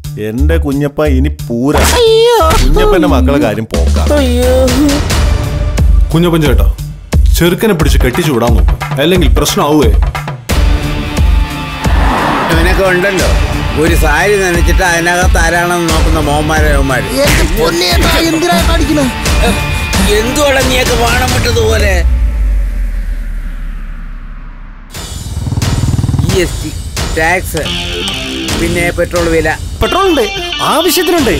എന്റെ കുഞ്ഞപ്പ ഇനി പൂര കുഞ്ഞപ്പന്റെ മക്കളെ കാര്യം പോക്കാം കുഞ്ഞപ്പൻ ചേട്ടാ ചെറുക്കനെ പിടിച്ച് കെട്ടിച്ചു വിടാൻ നോക്കും അല്ലെങ്കിൽ പ്രശ്നമാവുകയെ ഇവനൊക്കെ ഉണ്ടല്ലോ ഒരു സാരി നനച്ചിട്ട് അതിനകത്ത് ആരാണെന്ന് നോക്കുന്ന മോന്മാരെ അവന്മാര് എന്തുവാടാ നീയൊക്കെ വാണം വിട്ടതുപോലെ ജി എസ് ടി ടാക്സ് പിന്നെ പെട്രോൾ വില പെട്രോൾ ഉണ്ട് ആവശ്യത്തിനുണ്ട്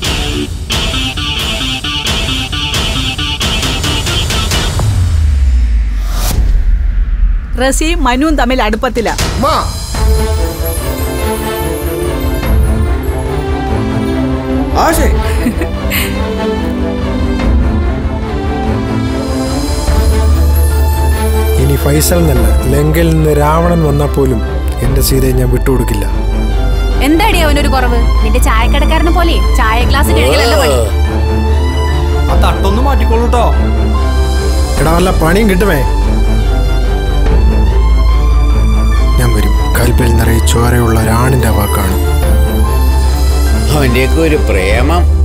റസിയും മനുവും തമ്മിൽ അടുപ്പത്തില ആശേ ഇനി ഫൈസൽ എന്നല്ല ലങ്കയിൽ നിന്ന് രാവണൻ വന്നാൽ പോലും എന്റെ സീതയെ ഞാൻ വിട്ടുകൊടുക്കില്ല എന്താടി അവനൊരു കുറവ് നിന്റെ ചായക്കടക്കാരനെ പോലെ ചായ ഗ്ലാസ് കഴുകലല്ല പണി ആ തട്ടൊന്ന് മാറ്റിക്കോളൂട്ടോ എടാ വല്ല പണിയും കിട്ടുമേ ഞാൻ വരും കൽപ്പിൽ നിറയെ ചോരയുള്ള ഒരാണിന്റെ വാക്കാണ് അവന്റെയൊക്കെ ഒരു പ്രേമം